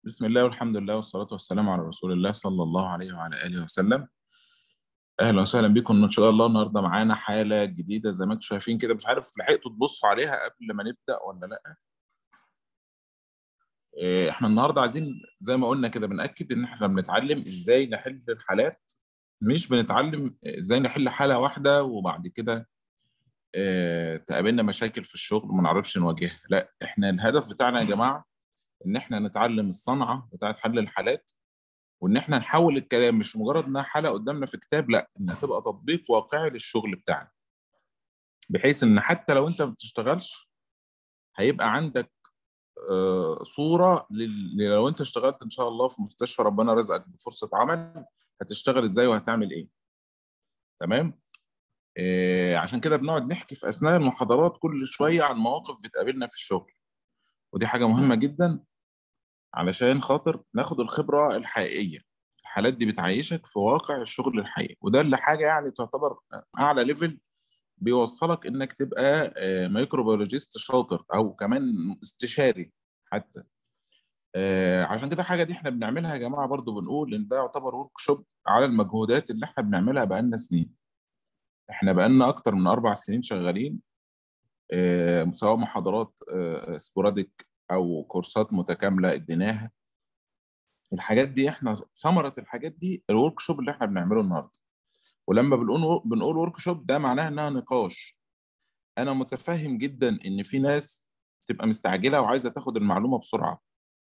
بسم الله والحمد لله والصلاة والسلام على رسول الله صلى الله عليه وعلى آله وسلم أهلا وسهلا بكم إن شاء الله النهاردة معانا حالة جديدة زي ما انتم شايفين كده مش عارف لحقتوا تبصوا عليها قبل ما نبدأ ولا لأ إيه، احنا النهاردة عايزين زي ما قلنا كده بنأكد إن احنا بنتعلم إزاي نحل الحالات مش بنتعلم إزاي نحل حالة واحدة وبعد كده إيه، تقابلنا مشاكل في الشغل ما نعرفش نواجهها لا احنا الهدف بتاعنا يا جماعة ان احنا نتعلم الصنعه بتاعت حل الحالات وان احنا نحول الكلام مش مجرد انها حاله قدامنا في كتاب لا انها تبقى تطبيق واقعي للشغل بتاعنا بحيث ان حتى لو انت ما بتشتغلش هيبقى عندك آه، صوره لل- لو انت اشتغلت ان شاء الله في مستشفى ربنا رزقك بفرصه عمل هتشتغل ازاي وهتعمل ايه تمام آه، عشان كده بنقعد نحكي في اثناء المحاضرات كل شويه عن مواقف بتقابلنا في الشغل ودي حاجه مهمه جدا علشان خاطر ناخد الخبرة الحقيقية الحالات دي بتعيشك في واقع الشغل الحقيقي وده اللي حاجة يعني تعتبر أعلى ليفل بيوصلك إنك تبقى آه، ميكروبيولوجيست شاطر أو كمان استشاري حتى آه، عشان كده حاجة دي احنا بنعملها يا جماعة برضو بنقول إن ده يعتبر ورك شوب على المجهودات اللي احنا بنعملها بقالنا سنين احنا بقالنا أكتر من أربع سنين شغالين آه، سواء محاضرات سبوراديك أو كورسات متكاملة اديناها الحاجات دي احنا ثمره الحاجات دي الورك شوب اللي احنا بنعمله النهارده ولما بنقول بنقول ورك شوب ده معناها انها نقاش انا متفهم جدا ان في ناس تبقى مستعجله وعايزه تاخد المعلومه بسرعه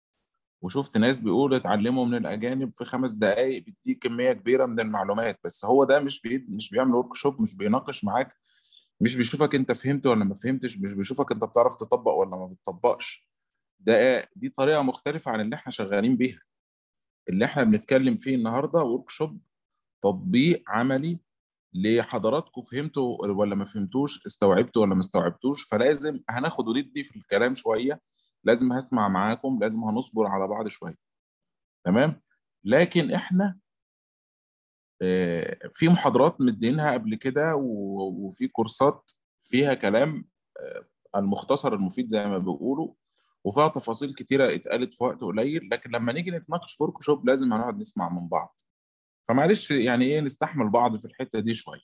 وشفت ناس بيقولوا اتعلموا من الاجانب في خمس دقائق بيديك كميه كبيره من المعلومات بس هو ده مش بي... مش بيعمل ورك شوب مش بيناقش معاك مش بيشوفك انت فهمت ولا ما فهمتش مش بيشوفك انت بتعرف تطبق ولا ما بتطبقش ده دي طريقه مختلفه عن اللي احنا شغالين بيها اللي احنا بنتكلم فيه النهارده ورك شوب تطبيق عملي لحضراتكم فهمتوا ولا ما فهمتوش استوعبتوا ولا ما استوعبتوش فلازم هناخد وندي في الكلام شويه لازم هسمع معاكم لازم هنصبر على بعض شويه تمام لكن احنا آه، في محاضرات مدينها قبل كده و- وفي كورسات فيها كلام آه، المختصر المفيد زي ما بيقولوا وفيها تفاصيل كتيرة اتقالت في وقت قليل لكن لما نيجي نتناقش في ورك شوب لازم هنقعد نسمع من بعض فمعلش يعني ايه نستحمل بعض في الحتة دي شوية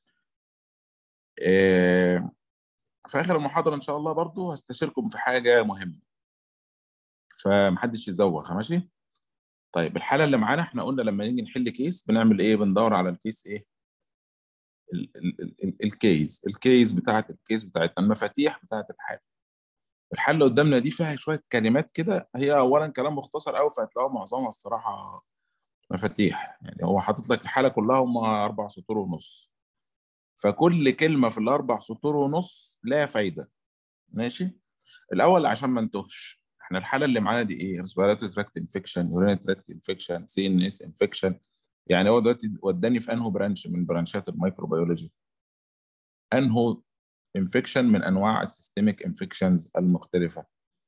آه، في آخر المحاضرة إن شاء الله برضو هستشيركم في حاجة مهمة فمحدش يزوغ ماشي طيب الحالة اللي معانا احنا قلنا لما نيجي نحل كيس بنعمل ايه بندور على الكيس ايه ال- ال- ال- ال- الكيس الكيس بتاعت الكيس بتاعتنا المفاتيح بتاعت الحالة الحالة اللي قدامنا دي فيها شوية كلمات كده هي أولا كلام مختصر أوي فهتلاقوا معظمها الصراحة مفاتيح يعني هو حاطط لك الحالة كلها هم أربع سطور ونص فكل كلمة في الأربع سطور ونص لها فايدة ماشي الأول عشان ما نتوهش احنا الحالة اللي معانا دي ايه؟ ريسبيراتوري تراكت انفكشن يورينري تراكت انفكشن سي ان اس انفكشن يعني هو دلوقتي وداني في انهو برانش من برانشات الميكروبيولوجي انهو انفكشن من انواع السيستميك انفكشنز المختلفه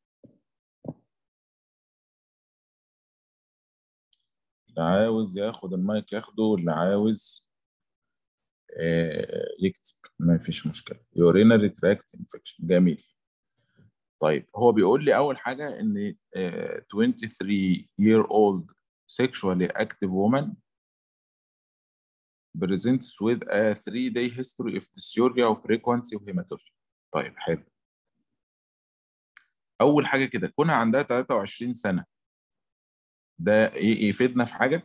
اللي عاوز ياخد المايك ياخده واللي عاوز آه، يكتب ما فيش مشكله يورينري تراكت انفكشن جميل طيب هو بيقول لي اول حاجه ان آه، 23 year old sexually active woman presents with a 3 day history of dysuria وفريكوانسي وهيماتوريا طيب حلو اول حاجه كده كونها عندها 23 سنه ده ي- يفيدنا في حاجه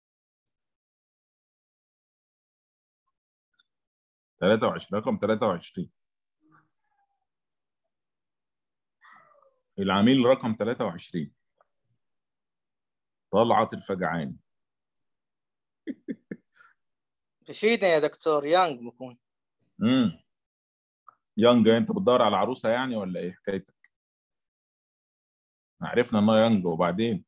23 رقم 23 العميل رقم 23 طلعت الفجعاني بفيدنا يا دكتور يانج بكون امم يانج انت بتدور على عروسه يعني ولا ايه حكايتك عرفنا انها يانج وبعدين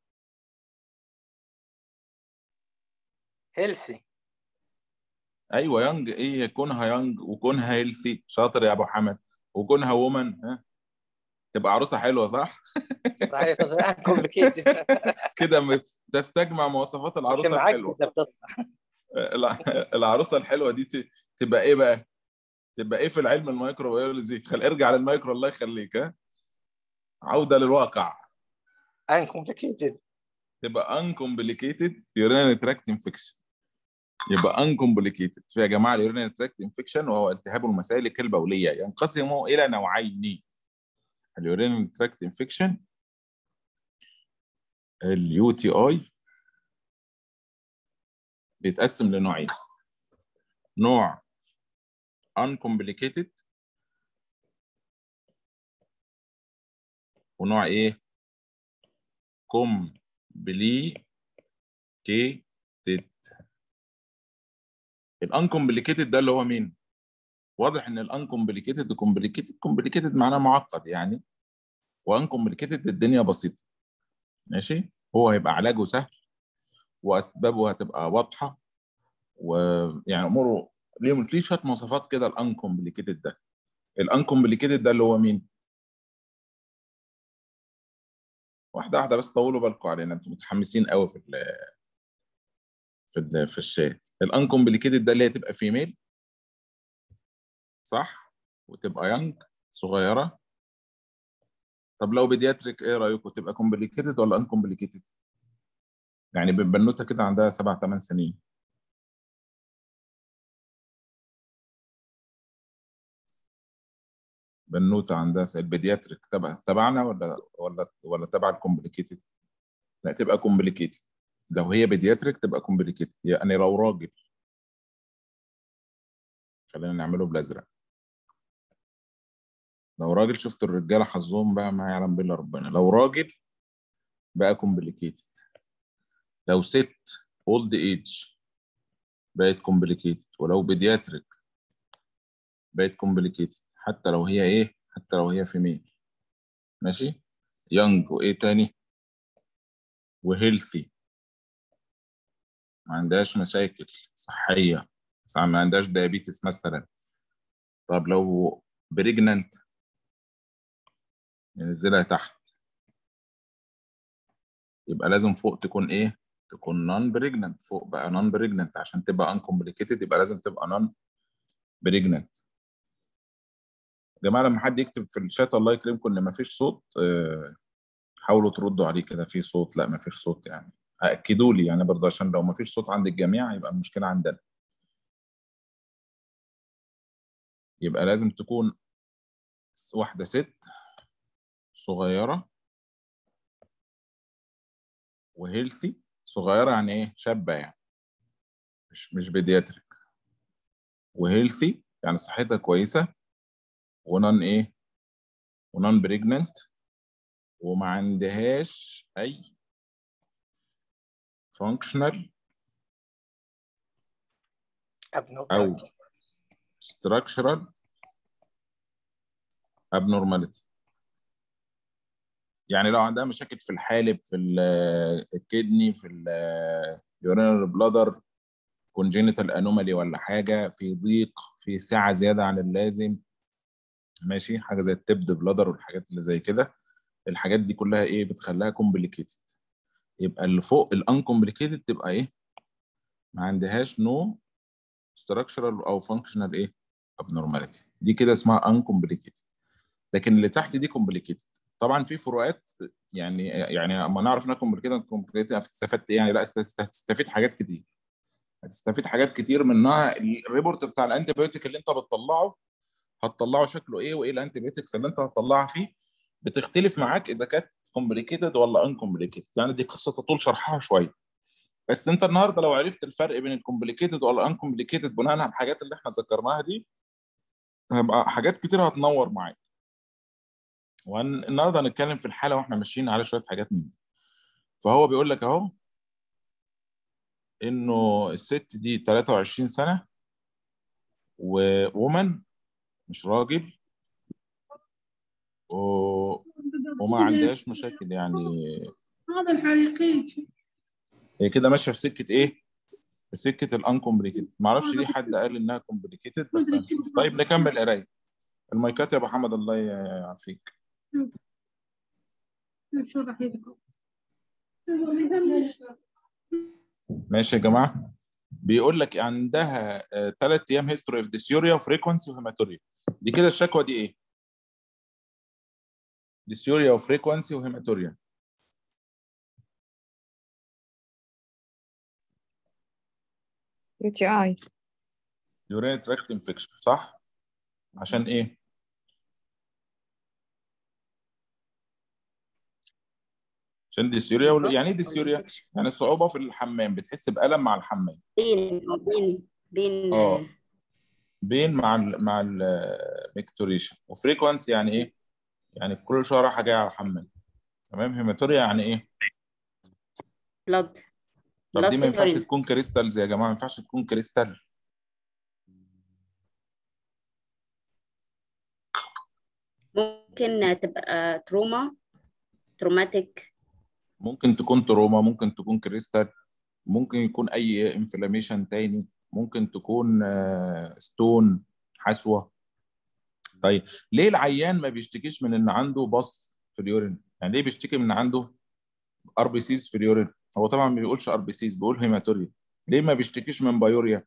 هيلثي ايوه يانج ايه كونها يانج وكونها هيلثي شاطر يا ابو حمد وكونها وومن ها تبقى عروسه حلوه صح صحيح كومبليكيتد كده م- تستجمع مواصفات العروسه الحلوه الع- العروسه الحلوه دي ت- تبقى ايه بقى تبقى ايه في العلم الميكروبيولوجي خل ارجع للمايكرو الله يخليك ها عوده للواقع uncomplicated تبقى uncomplicated urinary tract infection يبقى uncomplicated فيا جماعه اليورينري تراكت انفكشن وهو التهاب المسالك البوليه ينقسم الى نوعين اليورينري تراكت انفكشن اليو تي اي بيتقسم لنوعين نوع uncomplicated ونوع ايه complicated الانكمبليكيتد ده اللي هو مين؟ واضح ان الانكمبليكيتد كومبليكيتد كومبليكيتد معناه معقد يعني وانكمبليكيتد الدنيا بسيطه ماشي هو هيبقى علاجه سهل واسبابه هتبقى واضحه ويعني اموره ليه ليه شويه مواصفات كده الانكمبليكيتد ده الانكمبليكيتد ده اللي هو مين؟ واحده واحده بس طولوا بالكم علينا انتوا متحمسين قوي في ال في ال في الشات الانكمبليكيتد ده اللي هي تبقى فيميل صح وتبقى يانج صغيره طب لو بيدياتريك ايه رايكم تبقى كومبليكيتد ولا انكمبليكيتد يعني بنوته كده عندها سبع ثمان سنين بنوته عندها البيدياتريك تبع تبعنا ولا ولا ولا تبع الكومبليكيتد لا تبقى كومبليكيتد لو هي بيدياتريك تبقى كومبليكيتد يعني لو راجل خلينا نعمله بالازرق لو راجل شفت الرجاله حظهم بقى ما يعلم بالله ربنا لو راجل بقى كومبليكيتد لو ست اولد ايج بقت كومبليكيتد ولو بيدياتريك بقت كومبليكيتد حتى لو هي ايه حتى لو هي فيميل ماشي يونج وايه تاني وهيلثي ما عندهاش مشاكل صحيه ما عندهاش دايابيتس مثلا طب لو بريجننت ننزلها تحت يبقى لازم فوق تكون ايه تكون نون بريجننت فوق بقى نون بريجننت عشان تبقى ان كومبليكيتد يبقى لازم تبقى نون بريجننت يا جماعه لما حد يكتب في الشات الله يكرمكم ان مفيش صوت حاولوا تردوا عليه كده في صوت لا مفيش صوت يعني اكدوا لي يعني برضه عشان لو مفيش صوت عند الجميع يبقى المشكله عندنا يبقى لازم تكون واحده ست صغيره وهيلثي صغيره يعني ايه شابه يعني مش مش بيدياتريك وهيلثي يعني صحتها كويسه ونون ايه ونون بريجننت وما عندهاش اي فانكشنال او structural abnormality يعني لو عندها مشاكل في الحالب في الكدني في اليورينال بلادر كونجينيتال انومالي ولا حاجه في ضيق في سعه زياده عن اللازم ماشي حاجه زي التبد بلادر والحاجات اللي زي كده الحاجات دي كلها ايه بتخليها كومبليكيتد يبقى اللي فوق الانكومبليكيتد تبقى ايه ما عندهاش نو ستراكشرال او فانكشنال ايه abnormality دي كده اسمها uncomplicated لكن اللي تحت دي complicated طبعا في فروقات يعني يعني اما نعرف انها complicated complicated استفدت ايه يعني لا هتستفيد حاجات كتير هتستفيد حاجات كتير منها الريبورت بتاع الانتي بايوتيك اللي انت بتطلعه هتطلعه شكله ايه وايه الانتي بايوتكس اللي انت هتطلعها فيه بتختلف معاك اذا كانت complicated ولا uncomplicated يعني دي قصه تطول شرحها شويه بس انت النهارده لو عرفت الفرق بين الكومبليكيتد ولا انكومبليكيتد بناء على الحاجات اللي احنا ذكرناها دي هيبقى حاجات كتير هتنور معاك والنهارده هنتكلم في الحاله واحنا ماشيين على شويه حاجات من دي فهو بيقول لك اهو انه الست دي 23 سنه وومن مش راجل و... وما عندهاش مشاكل يعني هذا الحريقين هي كده ماشيه في سكه ايه؟ في سكه الانكومبليكيتد ما اعرفش ليه حد قال انها كومبليكيتد بس هنشوف طيب نكمل قرايه المايكات يا ابو حمد الله يعافيك شو راح يدخل ماشي يا جماعه بيقول لك عندها ثلاث ايام هيستوري اوف ديسيوريا وفريكونسي وهيماتوريا دي كده الشكوى دي ايه؟ ديسيوريا وفريكونسي وهيماتوريا يو تي اي يورين تراكت انفكشن صح عشان ايه عشان ديسيوريا ولا- يعني ايه ديسيوريا يعني الصعوبه في الحمام بتحس بالم مع الحمام بين بين بين اه بين مع ال مع الميكتوريشن وفريكونسي يعني ايه يعني كل شويه رايحه جايه على الحمام تمام هيماتوريا يعني ايه بلاد طب دي ما ينفعش urine. تكون كريستالز يا جماعه ما ينفعش تكون كريستال ممكن تبقى تروما تروماتيك ممكن تكون تروما ممكن تكون كريستال ممكن يكون اي انفلاميشن تاني ممكن تكون ستون حسوه طيب ليه العيان ما بيشتكيش من ان عنده بص في اليورين يعني ليه بيشتكي من ان عنده ار بي سيز في اليورين هو طبعا ما بيقولش ار بي سيز بيقول هيماتوريا ليه ما بيشتكيش من بايوريا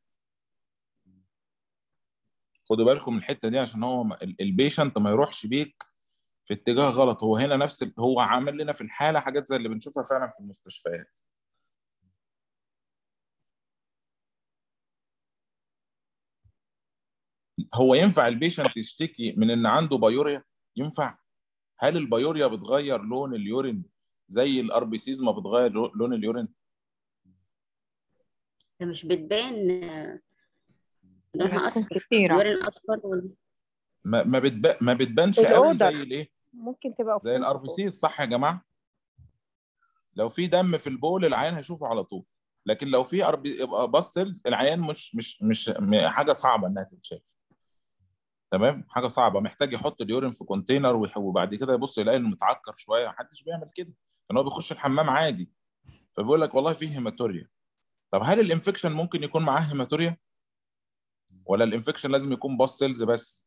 خدوا بالكم من الحته دي عشان هو ال- البيشنت ما يروحش بيك في اتجاه غلط هو هنا نفس ال- هو عامل لنا في الحاله حاجات زي اللي بنشوفها فعلا في المستشفيات هو ينفع البيشنت يشتكي من ان عنده بايوريا ينفع هل البايوريا بتغير لون اليورين زي الار بي سيز ما بتغير لو- لون اليورين ده مش بتبان آه، لونها لما تكون اصفر كثيرة يورين اصفر وال- ما ما, بتب... ما بتبانش قوي الأودر. زي الايه ممكن تبقى زي الار بي سيز صح يا جماعه لو في دم في البول العيان هيشوفه على طول لكن لو في ار بي باس سيلز العيان مش مش مش م- حاجه صعبه انها تتشاف تمام حاجه صعبه محتاج يحط اليورين في كونتينر ويح- وبعد كده يبص يلاقي انه متعكر شويه محدش بيعمل كده كان هو بيخش الحمام عادي فبيقول لك والله فيه هيماتوريا طب هل الانفكشن ممكن يكون معاه هيماتوريا ولا الانفكشن لازم يكون باس سيلز بس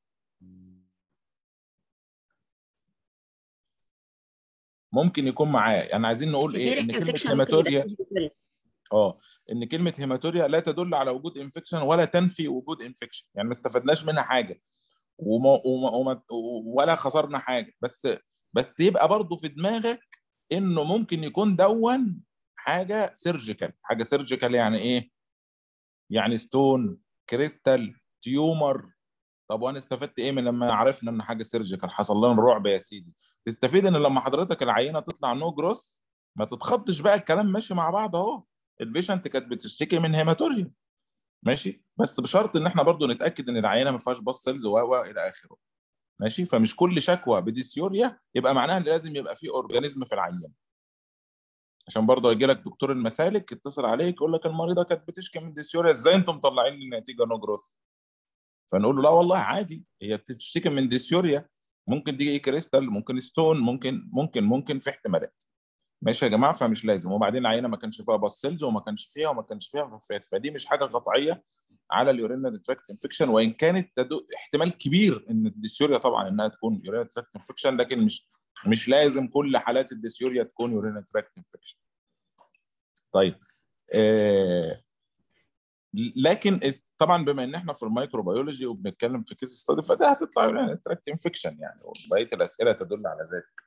ممكن يكون معاه يعني عايزين نقول ايه severe ان كلمه infection ممكن هيماتوريا يبقى فيه هيماتوريا. اه ان كلمه هيماتوريا لا تدل على وجود انفكشن ولا تنفي وجود انفكشن يعني ما استفدناش منها حاجه وما وما وما ولا خسرنا حاجه بس بس يبقى برضو في دماغك انه ممكن يكون دون حاجه سيرجيكال حاجه سيرجيكال يعني ايه يعني ستون كريستال تيومر طب وانا استفدت ايه من لما عرفنا ان حاجه سيرجيكال حصل لنا الرعب يا سيدي تستفيد ان لما حضرتك العينه تطلع نو جروس ما تتخضش بقى الكلام ماشي مع بعض اهو البيشنت كانت بتشتكي من هيماتوريا ماشي بس بشرط ان احنا برضو نتاكد ان العينه ما فيهاش باص سيلز و و الى اخره ماشي فمش كل شكوى بديسيوريا يبقى معناها ان لازم يبقى في اورجانيزم في العيان عشان برضه هيجي لك دكتور المسالك يتصل عليك يقول لك المريضه كانت بتشكي من ديسيوريا ازاي انتم مطلعين لي النتيجه نو جروث فنقول له لا والله عادي هي بتشتكي من ديسيوريا ممكن دي كريستال ممكن ستون ممكن ممكن ممكن في احتمالات ماشي يا جماعه فمش لازم وبعدين العينه ما كانش فيها باص سيلز وما كانش فيها وما كانش فيها ففات فدي مش حاجه قطعيه على اليورينال تراكت انفكشن وان كانت تدو احتمال كبير ان الديسيوريا طبعا انها تكون يورينال تراكت انفكشن لكن مش مش لازم كل حالات الديسيوريا تكون يورينال تراكت انفكشن طيب آه لكن اس- طبعا بما ان احنا في الميكروبيولوجي وبنتكلم في كيس ستادي فده هتطلع يورينال تراكت انفكشن يعني وبقيه الاسئله تدل على ذلك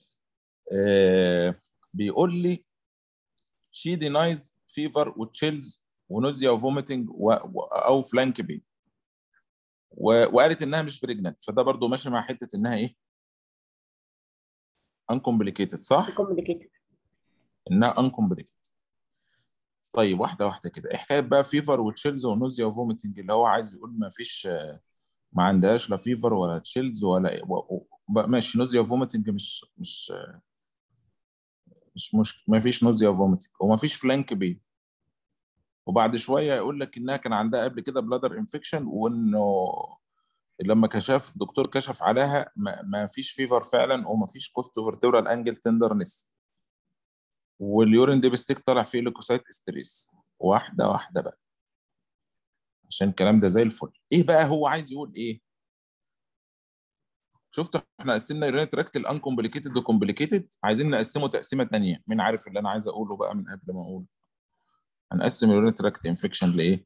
آه بيقول لي شي دينايز فيفر وتشيلز ونوزيا وفوميتنج و... و... او فلانك بين و... وقالت انها مش بريجننت فده برضو ماشي مع حته انها ايه انكمبليكيتد صح complicated. انها انكمبليكيتد طيب واحده واحده كده ايه حكايه بقى فيفر وتشيلز ونوزيا وفوميتنج اللي هو عايز يقول ما فيش آه، ما عندهاش لا فيفر ولا تشيلز ولا و... و... بقى ماشي نوزيا وفوميتنج مش مش آه، مش مش ما فيش نوزيا وفوميتنج وما فيش فلانك بين وبعد شويه يقول لك انها كان عندها قبل كده بلادر انفكشن وانه لما كشف الدكتور كشف عليها ما, ما فيش فيفر فعلا وما فيش كوست فيرتبرال انجل تندرنس واليورين ديبستيك طالع فيه ليكوسايت استريس واحده واحده بقى عشان الكلام ده زي الفل ايه بقى هو عايز يقول ايه شفتوا احنا قسمنا يورين تراكت الانكمبليكيتد وكومبليكيتد عايزين نقسمه تقسيمه ثانيه مين عارف اللي انا عايز اقوله بقى من قبل ما اقول هنقسم اليورين تراكت انفكشن لايه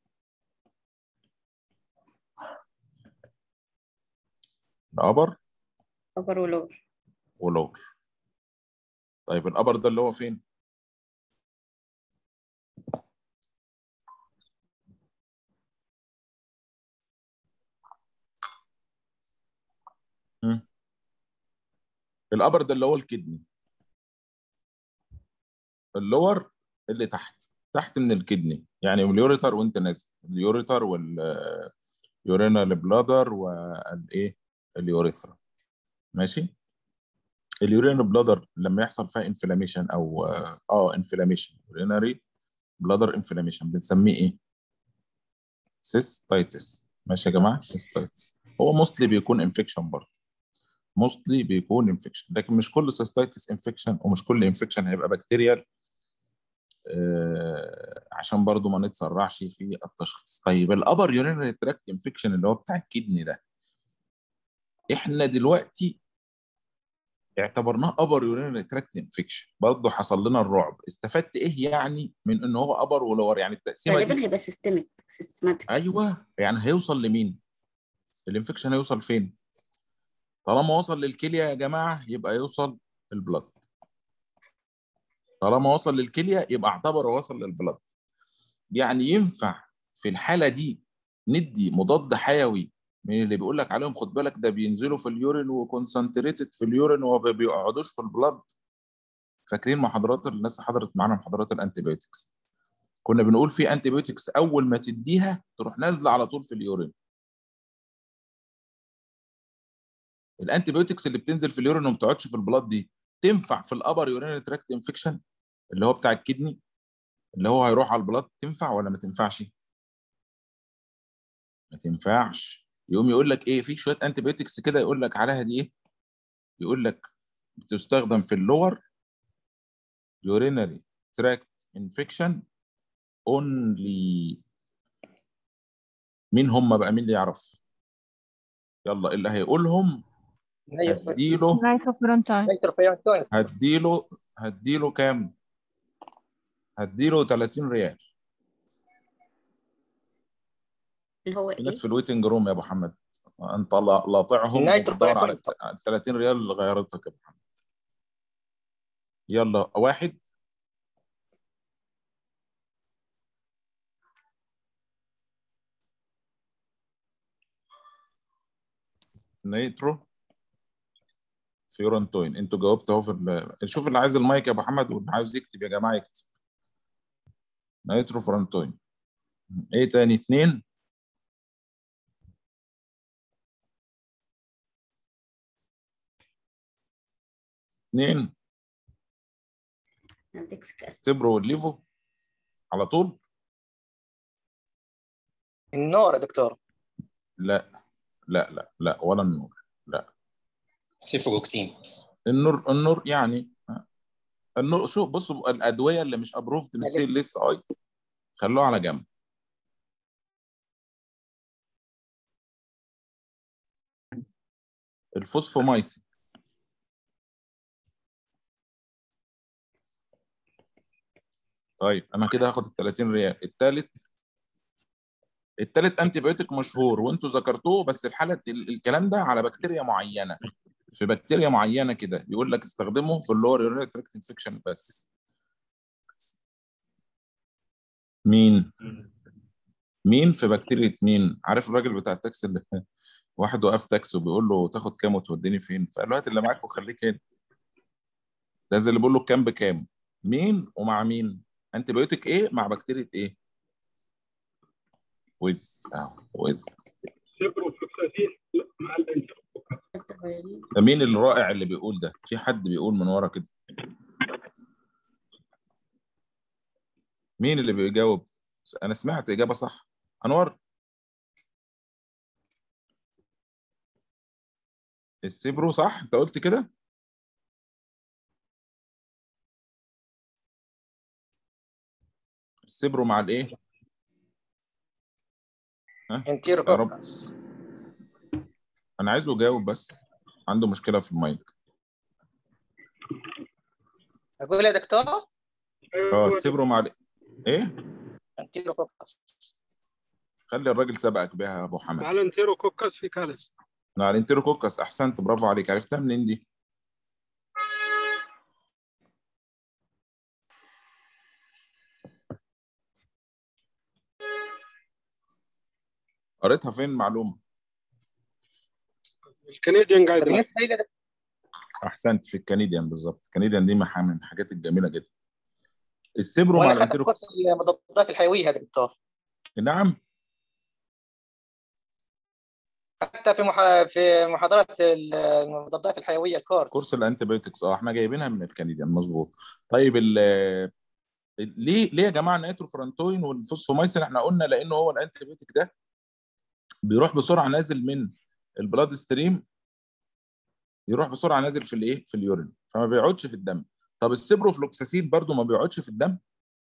الابر upper ولور ولور طيب الابر ده اللي هو فين مم. الابر ده اللي هو الكدني اللور اللي تحت تحت من الكدني يعني اليوريتر وانت نازل اليوريتر واليورينال بلادر والايه اليوريثرا ماشي اليورينال بلادر لما يحصل فيها انفلاميشن او اه انفلاميشن يورينري بلادر انفلاميشن بنسميه ايه سيستايتس ماشي يا جماعه سيستايتس هو موستلي بيكون انفكشن برضه موستلي بيكون انفكشن لكن مش كل سيستايتس انفكشن ومش كل انفكشن هيبقى بكتيريال آه عشان برضو ما نتسرعش في التشخيص طيب الابر يورينري تراكت انفكشن اللي هو بتاع الكدني ده احنا دلوقتي اعتبرناه ابر يورينري تراكت انفكشن برضه حصل لنا الرعب استفدت ايه يعني من ان هو ابر ولور يعني التقسيمه غالبا دي هيبقى سيستميك سيستماتيك ايوه يعني هيوصل لمين الانفكشن هيوصل فين طالما وصل للكليه يا جماعه يبقى يوصل البلد طالما وصل للكليه يبقى اعتبره وصل للبلد يعني ينفع في الحاله دي ندي مضاد حيوي من اللي بيقول لك عليهم خد بالك ده بينزلوا في اليورين وكونسنتريتد في اليورين وما بيقعدوش في البلد فاكرين محاضرات الناس اللي حضرت معانا محاضرات الانتيبيوتكس كنا بنقول في انتيبيوتكس اول ما تديها تروح نازله على طول في اليورين الانتيبيوتكس اللي بتنزل في اليورين وما بتقعدش في البلاد دي تنفع في الابر يورينري تراكت انفكشن اللي هو بتاع الكدني اللي هو هيروح على البلاد تنفع ولا ما تنفعش؟ ما تنفعش يقوم يقول لك ايه في شويه انتيبيوتكس كده يقول لك عليها دي ايه؟ يقول لك بتستخدم في اللور يورينري تراكت انفكشن اونلي مين هم بقى مين اللي يعرف؟ يلا اللي هيقولهم هديله نايتروفرونتاين نيتروفيرونتوين هديله هديله كام؟ هديله 30 ريال اللي هو في ايه ناس في الويتنج روم يا ابو حمد انت لا- لاطعهم النايترو وبتدور على بيريتون. ال 30 ريال اللي غيرتك يا ابو حمد يلا واحد نيترو فيورنتوين انتوا جاوبتوا اهو في ال- شوف اللي عايز المايك يا ابو حمد واللي عاوز يكتب يا جماعه يكتب نيترو فرنتوين ايه تاني اتنين اتنين الدكسك اسيد تبرو والليفو على طول النور يا دكتور لا لا لا لا ولا النور سيفوكسين النور النور يعني النور شوف بصوا الادويه اللي مش ابروفد من السي لسه اي خلوها على جنب الفوسفومايسين طيب انا كده هاخد ال 30 ريال الثالث الثالث انتي بايوتيك مشهور وانتوا ذكرتوه بس الحاله ال- الكلام ده على بكتيريا معينه في بكتيريا معينه كده يقول لك استخدمه في اللور يورينري تراكت انفكشن بس مين مين في بكتيريا مين عارف الراجل بتاع التاكسي اللي واحد وقف تاكسي وبيقول له تاخد كام وتوديني فين فقال له هات اللي معاك وخليك هنا ده زي اللي بيقول له الكام بكام مين ومع مين انتي بايوتيك ايه مع بكتيريا ايه ويز اه ويز ده مين الرائع اللي بيقول ده في حد بيقول من ورا كده مين اللي بيجاوب انا سمعت اجابه صح انور السيبرو صح انت قلت كده السيبرو مع الايه انتيرو يا رب. كوكس انا عايزه يجاوب بس عنده مشكله في المايك اقول يا دكتور اه السيبرو مع ال- ايه انتيرو كوكس خلي الراجل سبقك بيها يا ابو حمد على انتيروكوكس فيكاليس مع الانتيروكوكس احسنت برافو عليك عرفتها منين دي قريتها فين معلومه الكنديان جايد سميت هي ده احسنت في الكنديان بالظبط الكنديان دي مح- من الحاجات الجميله جدا السبرو مع وانا خدت الانتيرو كورس المضادات الحيويه يا دكتور نعم حتى في مح... في محاضرات المضادات الحيويه الكورس كورس الانتيبيوتكس اه احنا جايبينها من الكنديان مظبوط طيب ال ليه ليه يا جماعه النيتروفرانتوين والفوسفومايسين احنا قلنا لانه هو الانتيبيوتيك ده بيروح بسرعه نازل من البلاد ستريم يروح بسرعه نازل في الايه في اليورين فما بيقعدش في الدم طب السيبروفلوكساسين برضو ما بيقعدش في الدم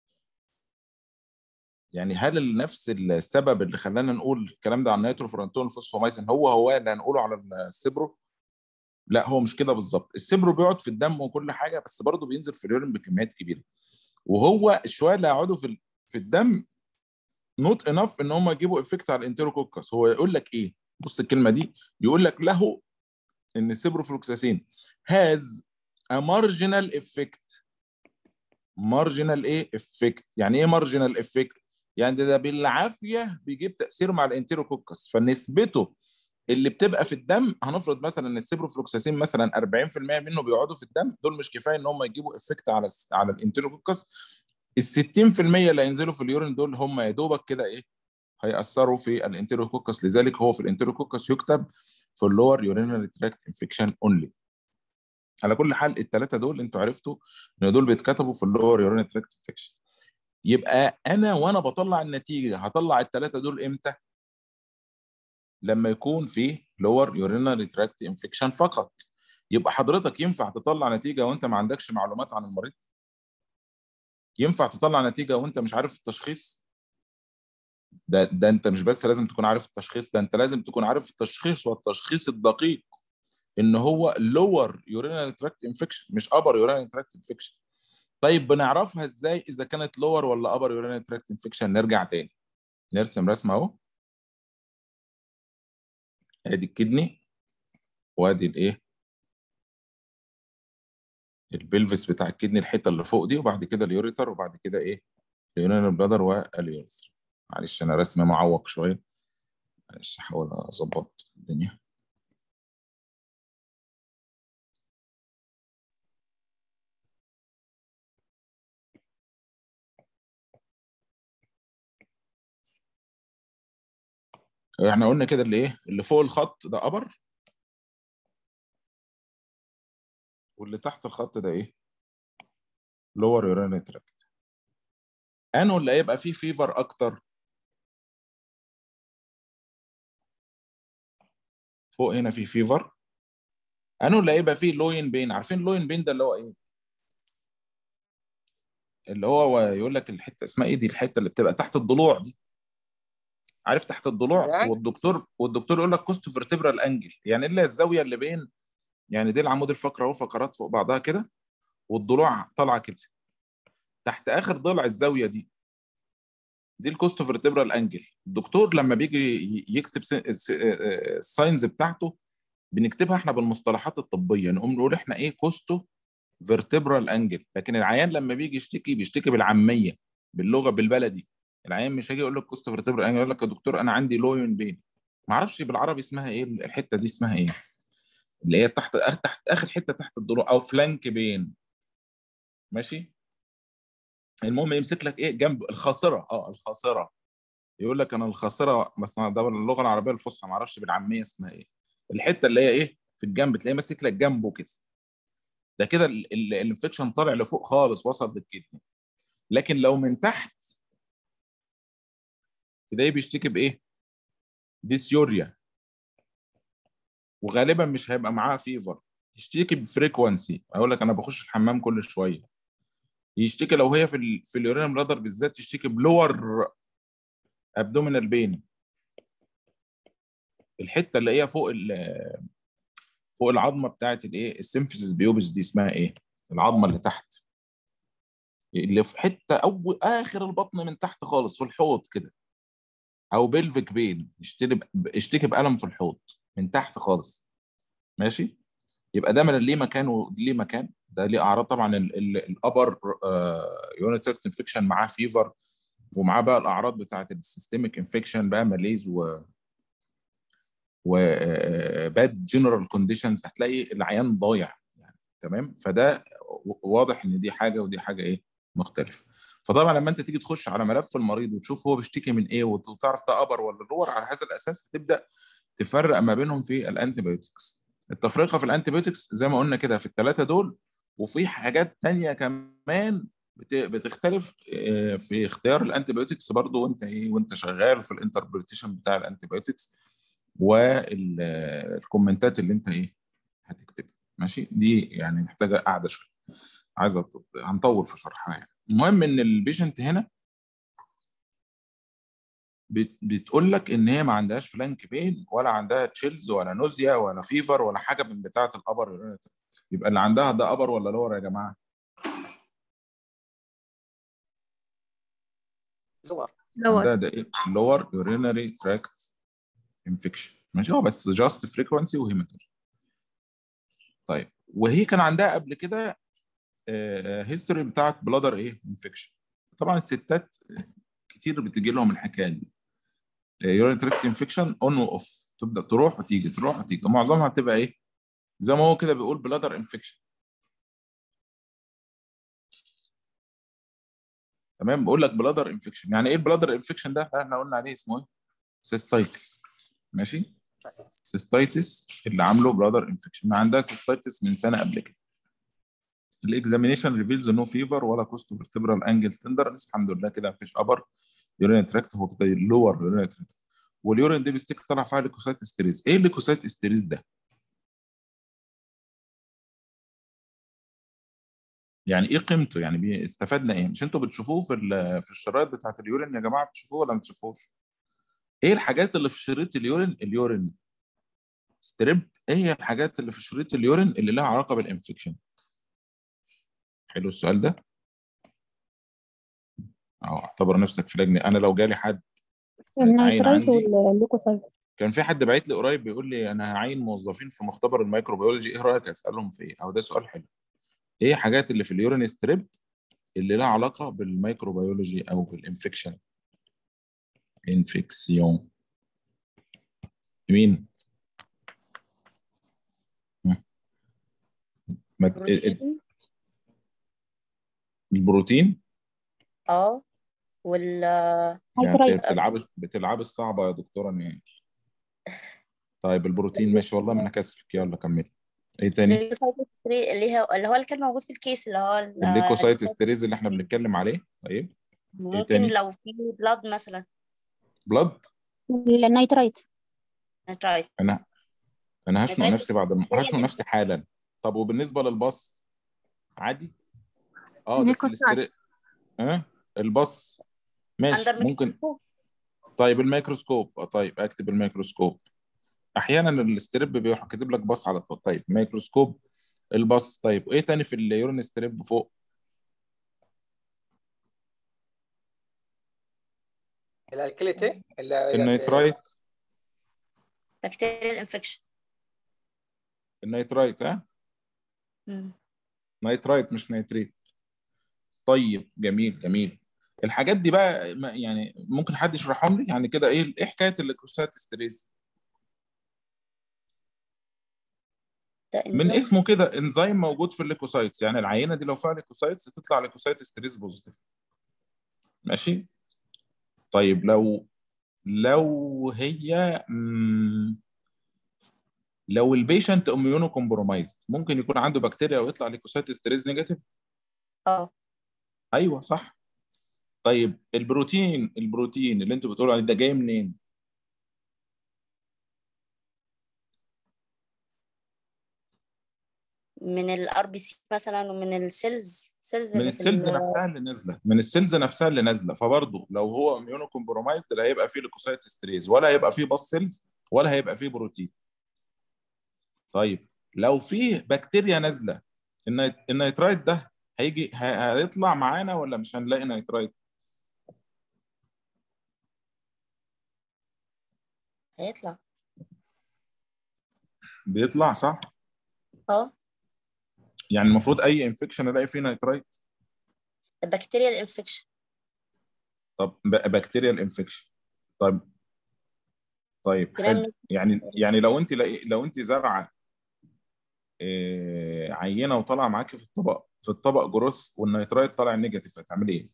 يعني هل نفس السبب اللي خلانا نقول الكلام ده عن النيتروفرانتون والفوسفومايسين هو هو اللي هنقوله على السيبرو لا هو مش كده بالظبط السيبرو بيقعد في الدم وكل حاجه بس برضه بينزل في اليورين بكميات كبيره وهو الشويه اللي هيقعدوا في ال- في الدم نوت انف ان هم يجيبوا افكت على الانتيروكوكس هو يقول لك ايه بص الكلمه دي يقول لك له ان السيبروفلوكساسين هاز a marginal effect marginal ايه effect يعني ايه marginal effect يعني ده, ده بالعافيه بيجيب تاثير مع الانتيروكوكس فنسبته اللي بتبقى في الدم هنفرض مثلا ان السيبروفلوكساسين مثلا 40% منه بيقعدوا في الدم دول مش كفايه ان هم يجيبوا افكت على الس- على الانتيروكوكس ال 60% اللي هينزلوا في اليورين دول هم يا دوبك كده ايه هيأثروا في الانتيروكوكس لذلك هو في الانتيروكوكس يكتب في اللور يورينري تراكت انفكشن اونلي على كل حال الثلاثه دول انتوا عرفتوا ان دول بيتكتبوا في اللور يورينري تراكت انفكشن يبقى انا وانا بطلع النتيجه هطلع الثلاثه دول امتى لما يكون في لور يورينري تراكت انفكشن فقط يبقى حضرتك ينفع تطلع نتيجه وانت ما عندكش معلومات عن المريض ينفع تطلع نتيجه وانت مش عارف التشخيص ده ده انت مش بس لازم تكون عارف التشخيص ده انت لازم تكون عارف التشخيص والتشخيص الدقيق ان هو لور يورينري تراكت انفكشن مش ابر يورينري تراكت انفكشن طيب بنعرفها ازاي اذا كانت لور ولا ابر يورينري تراكت انفكشن نرجع تاني نرسم رسمه اهو ادي الكدني وادي الايه البلفس بتاع الكدني الحته اللي فوق دي وبعد كده اليوريتر وبعد كده ايه اليورينال بلادر واليوريثر معلش انا رسمي معوق شويه معلش احاول اظبط الدنيا احنا قلنا كده اللي ايه اللي فوق الخط ده ابر واللي تحت الخط ده ايه لور يورينري تراكت انه اللي هيبقى فيه فيفر اكتر فوق هنا في فيفر انه اللي هيبقى فيه لوين بين عارفين لوين بين ده اللي هو ايه اللي هو يقول لك الحته اسمها ايه دي الحته اللي بتبقى تحت الضلوع دي عارف تحت الضلوع يعني؟ والدكتور والدكتور يقول لك كوست فيرتبرال انجل يعني الا الزاويه اللي بين يعني دي العمود الفقري اهو فقرات فوق بعضها كده والضلوع طالعه كده تحت اخر ضلع الزاويه دي دي الكوست فيرتبرال انجل الدكتور لما بيجي ي- يكتب س- س- الساينز بتاعته بنكتبها احنا بالمصطلحات الطبيه نقوم نقول احنا ايه كوستو فيرتبرال انجل لكن العيان لما بيجي يشتكي بيشتكي بالعاميه باللغه بالبلدي العيان مش هيجي يقول لك كوست فيرتبرال انجل يقول لك يا دكتور انا عندي لوين بين ما اعرفش بالعربي اسمها ايه الحته دي اسمها ايه اللي هي تحت تحت اخر حته تحت الضلوع او فلانك بين ماشي المهم يمسك لك ايه جنب الخاصره اه الخاصره يقول لك انا الخاصره بس أنا ده اللغه العربيه الفصحى ما اعرفش بالعاميه اسمها ايه الحته اللي هي ايه في الجنب تلاقيه ماسك لك جنبه كده ده كده ال- ال- الانفكشن طالع لفوق خالص وصل للكدني لكن لو من تحت تلاقيه بيشتكي بايه ديسيوريا وغالبا مش هيبقى معاه فيفر يشتكي بفريكوانسي اقول لك انا بخش الحمام كل شويه يشتكي لو هي في ال في اليورينال بلادر بالذات يشتكي بلور ابدومينال بين الحته اللي هي فوق ال- فوق العظمه بتاعت الايه السيمفيسيس بيوبس دي اسمها ايه العظمه اللي تحت اللي في حته اول اخر البطن من تحت خالص في الحوض كده او بلفيك بين يشتكي ب- اشتكي بالم في الحوض من تحت خالص ماشي يبقى ده من ليه مكان وليه مكان ده ليه اعراض طبعا الابر يونيترت انفكشن معاه فيفر ومعاه بقى الاعراض بتاعت السيستميك انفكشن بقى ماليز و وباد جنرال كونديشنز هتلاقي العيان ضايع يعني تمام فده واضح ان دي حاجه ودي حاجه ايه مختلفه فطبعا لما انت تيجي تخش على ملف المريض وتشوف هو بيشتكي من ايه وتعرف ده ابر ولا لور على هذا الاساس هتبدا تفرق ما بينهم في الانتيبيوتكس التفرقه في الانتيبيوتكس زي ما قلنا كده في الثلاثه دول وفي حاجات تانية كمان بت- بتختلف آه، في اختيار الانتيبيوتكس برضو وانت ايه وانت شغال في الانتربريتيشن بتاع الانتيبيوتكس والكومنتات اللي انت ايه هتكتبها ماشي دي يعني محتاجه قاعده شويه عايزه أط- هنطول في شرحها يعني المهم ان البيشنت هنا بت- بتقول لك ان هي ما عندهاش فلانك بين ولا عندها تشيلز ولا نوزيا ولا فيفر ولا حاجه من بتاعه الابر يبقى اللي عندها ده ابر ولا لور يا جماعه لور لور ده ده ايه لور يورينري تراكت انفكشن ماشي هو بس جاست فريكونسي وهيماتوج طيب وهي كان عندها قبل كده هيستوري بتاعت بلادر ايه انفكشن طبعا الستات كتير بتجي لهم الحكايه دي يورين تراكت انفكشن اون واوف تبدا تروح وتيجي تروح وتيجي معظمها بتبقى ايه زي ما هو كده بيقول بلادر انفكشن تمام بقول لك بلادر انفكشن يعني ايه البلادر انفكشن ده احنا قلنا عليه اسمه ايه سيستايتس ماشي سيستايتس اللي عامله بلادر انفكشن ما عندها سيستايتس من سنه قبل كده الاكزامينيشن ريفيلز نو فيفر ولا كوست فيرتبرال انجل تندرنس الحمد لله كده مفيش ابر يورين تراكت هو كده لور يورين تراكت واليورين دي بيستيك طلع فيها ليكوسايت استريز ايه الليكوسايت استريز ده يعني ايه قيمته يعني بي- استفدنا ايه مش انتوا بتشوفوه في ال- في الشرايط بتاعت اليورين يا جماعه بتشوفوه ولا ما بتشوفوش ايه الحاجات اللي في شريط اليورين اليورين ستريب ايه هي الحاجات اللي في شريط اليورين اللي لها علاقه بالانفكشن حلو السؤال ده اهو اعتبر نفسك في لجنه انا لو جالي حد هيتعين النيترايت عندي والليكوسايت كان في حد بعت لي قريب بيقول لي انا هعين موظفين في مختبر الميكروبيولوجي ايه رايك اسالهم في ايه او ده سؤال حلو ايه حاجات اللي في اليورين ستريب اللي لها علاقه بالميكروبيولوجي او بالانفكشن انفكسيون مين ها. ما ت- ال- ال- بروتين البروتين اه وال يعني بت- نيترايت بتلعب بتلعب الصعبه يا دكتوره نهائي طيب البروتين ماشي والله ما انا كاسفك يلا كملي ايه تاني الليكوسايت ستري- اللي هو اللي هو اللي كان موجود في الكيس اللي هو ال- الليكوسايت الليكوسايت ستريز اللي احنا بنتكلم عليه طيب ممكن تاني؟ لو في بلاد مثلا بلاد النيترايت نترايت انا انا هشنق نترايت نفسي بعد ما هشنق نفسي حالا طب وبالنسبه للباص عادي اه ده في ليكوسايت. الاستري اه الباص ماشي اندر ممكن طيب الميكروسكوب اه طيب اكتب الميكروسكوب احيانا الاستريب بيروح كاتب لك باص على طول طيب ميكروسكوب الباص طيب ايه تاني في اليورين ستريب فوق الالكليتي النيترايت بكتيريال انفكشن النيترايت ها نيترايت مش نيتريت طيب جميل جميل الحاجات دي بقى ما- يعني ممكن حد يشرحهم لي يعني كده ايه ايه حكايه الليكوسايت ستريز ده من انزيم اسمه كده انزيم موجود في الليكوسايتس يعني العينه دي لو فيها ليكوسايتس تطلع ليكوسايت ستريز بوزيتيف ماشي طيب لو لو هي مم، لو البيشنت اميونو كومبرومايزد ممكن يكون عنده بكتيريا ويطلع ليكوسايت ستريز نيجاتيف اه ايوه صح طيب البروتين البروتين اللي انتوا بتقولوا عليه ده جاي منين من الار بي سي مثلا ومن السيلز سيلز من اللي في السيلز ال- نفسها اللي نازله من السيلز نفسها اللي نازله فبرضه لو هو اميونو كومبرومايزد لا هيبقى فيه ليكوسايت ستريز ولا هيبقى فيه باس سيلز ولا هيبقى فيه بروتين طيب لو فيه بكتيريا نازله النيت... النيترايت ده هيجي ه... هيطلع معانا ولا مش هنلاقي نيترايت هيطلع بيطلع صح اه يعني المفروض اي انفكشن الاقي فيه نيترايت بكتيريال انفكشن طب ب... بكتيريا الانفكشن طب طيب جرام حلو يعني يعني لو انت لقي- لو انت زارعه آه، عينه وطالعه معاكي في الطبق في الطبق جروث والنيترايت طالع نيجاتيف هتعملي ايه؟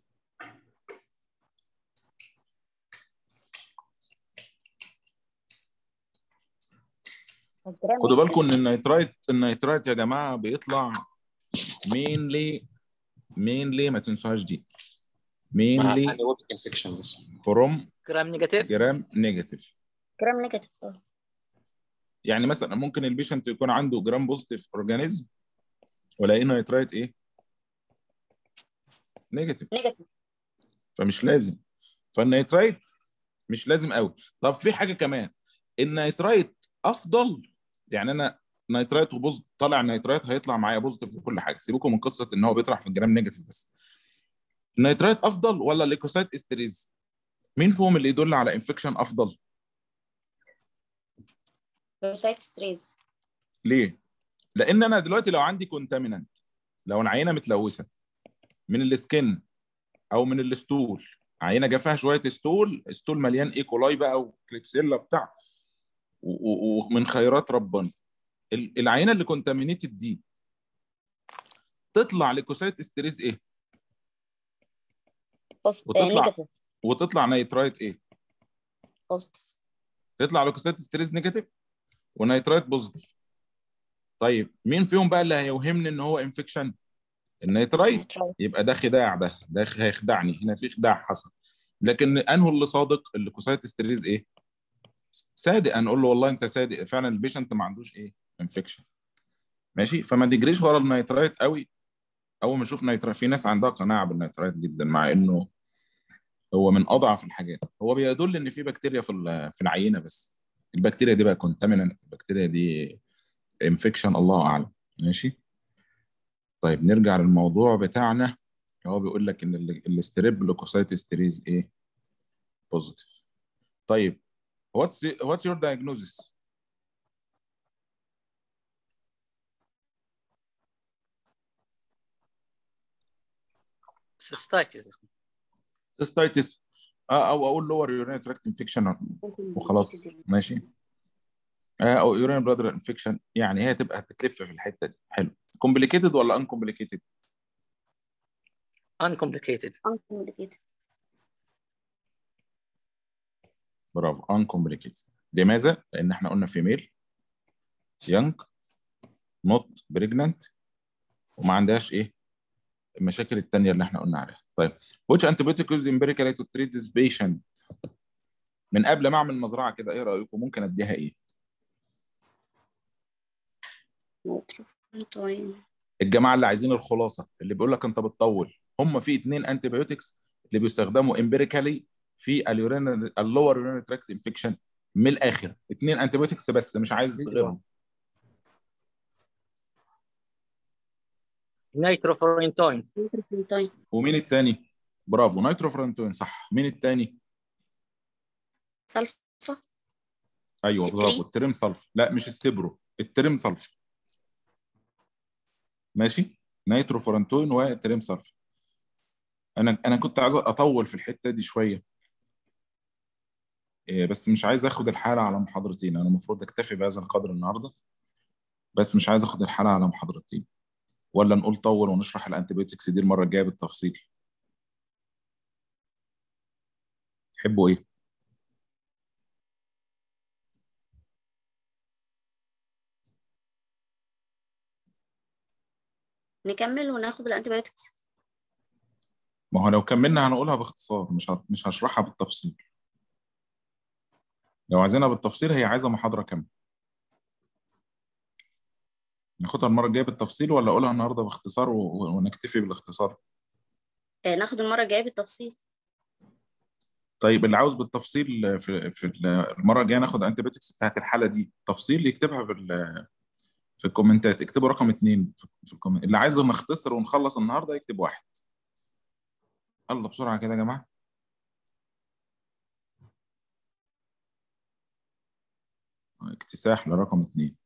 الجرام خدوا بالكم ان النيترايت النيترايت يا جماعه بيطلع مينلي مينلي ما تنسوهاش دي مع مينلي anaerobic انفكشن بس فروم جرام نيجاتيف جرام نيجاتيف جرام نيجاتيف اه يعني مثلا ممكن البيشنت يكون عنده جرام بوزيتيف اورجانيزم ولاقيه نيترايت ايه؟ نيجاتيف نيجاتيف فمش لازم فالنيترايت مش لازم قوي طب في حاجه كمان النيترايت افضل يعني انا نيترايت وبوز طالع نيترايت هيطلع معايا بوزيتيف في كل حاجه سيبكم من قصه ان هو بيطرح في الجرام نيجاتيف بس النيترايت افضل ولا الليكوسايت استريز مين فيهم اللي يدل على انفكشن افضل لوسايت ستريز ليه لان انا دلوقتي لو عندي كونتامينانت لو العينه متلوثه من السكن او من الستول عينه جا فيها شويه ستول ستول مليان ايكولاي بقى وكليبسيلا بتاع و- و- ومن خيرات ربنا ال- العينه اللي كونتامينيتد دي تطلع ليكوسايت استريز ايه بوست وتطلع. نيجاتيف وتطلع نيترايت ايه بوزيتيف تطلع ليكوسايت استريز نيجاتيف ونيترايت بوزيتيف طيب مين فيهم بقى اللي هيوهمني ان هو انفكشن النيترايت نيترايت يبقى ده خداع ده ده هيخدعني هنا في خداع حصل لكن انه اللي صادق الليكوسايت استريز ايه صادق نقول له والله انت صادق فعلا البيشنت ما عندوش ايه انفكشن ماشي فما نجريش ورا النيترايت قوي اول ما نشوف نيترايت في ناس عندها قناعه بالنيترايت جدا مع انه هو من اضعف الحاجات هو بيدل ان في بكتيريا في ال- في العينه بس البكتيريا دي بقى كونتامينانت البكتيريا دي انفكشن الله اعلم ماشي طيب نرجع للموضوع بتاعنا هو بيقول لك ان ال- الاستريب لوكوسايت استريز ايه بوزيتيف طيب what's the, what's your diagnosis سيستايتس cystitis آه او اقول lower urinary tract infection وخلاص ماشي آه او urinary bladder infection يعني هي تبقى بتلف في الحته دي حلو complicated ولا uncomplicated uncomplicated uncomplicated برافو uncomplicated لماذا؟ لان احنا قلنا فيميل young not pregnant وما عندهاش ايه المشاكل التانية اللي احنا قلنا عليها طيب which antibiotic is empirically to treat this patient من قبل ما اعمل مزرعه كده ايه رايكم ممكن اديها ايه نيتروفونتوين الجماعه اللي عايزين الخلاصه اللي بيقول لك انت بتطول هم في اثنين انتي بايوتكس اللي بيستخدموا امبيريكالي في اليورين اللور يورين تراكت انفكشن من الاخر اثنين انتي بايوتكس بس مش عايز غيرهم نيتروفورينتوين نيتروفونتوين ومين الثاني برافو نيتروفرانتوين صح مين الثاني سلفا ايوه ستري. برافو التريم سلف لا مش السبرو التريم سلف ماشي نيتروفرانتوين وتريم سلف انا انا كنت عايز اطول في الحته دي شويه إيه، بس مش عايز اخد الحاله على محاضرتين انا المفروض اكتفي بهذا القدر النهارده بس مش عايز اخد الحاله على محاضرتين ولا نقول طول ونشرح الانتيبيوتكس دي المره الجايه بالتفصيل تحبوا ايه نكمل وناخد الانتيبيوتكس ما هو لو كملنا هنقولها باختصار مش ه- مش هشرحها بالتفصيل لو عايزينها بالتفصيل هي عايزه محاضره كامله ناخدها المره الجايه بالتفصيل ولا اقولها النهارده باختصار و... و- ونكتفي بالاختصار آه، ناخد المرة الجاية بالتفصيل طيب اللي عاوز بالتفصيل في في المره الجايه ناخد انتيبيوتكس بتاعت الحاله دي تفصيل يكتبها في ال- في الكومنتات اكتبوا رقم اثنين في في الكومنت اللي عايز نختصر ونخلص النهارده يكتب واحد يلا بسرعه كده يا جماعه اكتساح لرقم اثنين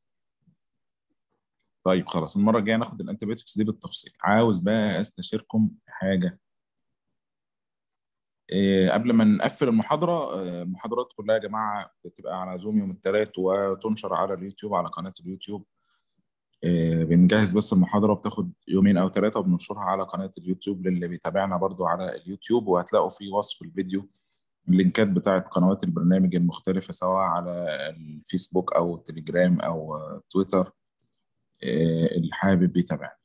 طيب خلاص المره الجايه ناخد الانتيبيوتكس دي بالتفصيل عاوز بقى استشيركم في حاجه إيه، قبل ما نقفل المحاضرة آه، المحاضرات كلها يا جماعة بتبقى على زوم يوم الثلاث وتنشر على اليوتيوب على قناة اليوتيوب إيه، بنجهز بس المحاضرة بتاخد يومين أو ثلاثة وبننشرها على قناة اليوتيوب للي بيتابعنا برضو على اليوتيوب وهتلاقوا في وصف الفيديو اللينكات بتاعت قنوات البرنامج المختلفة سواء على الفيسبوك أو التليجرام أو تويتر إيه، اللي حابب يتابعنا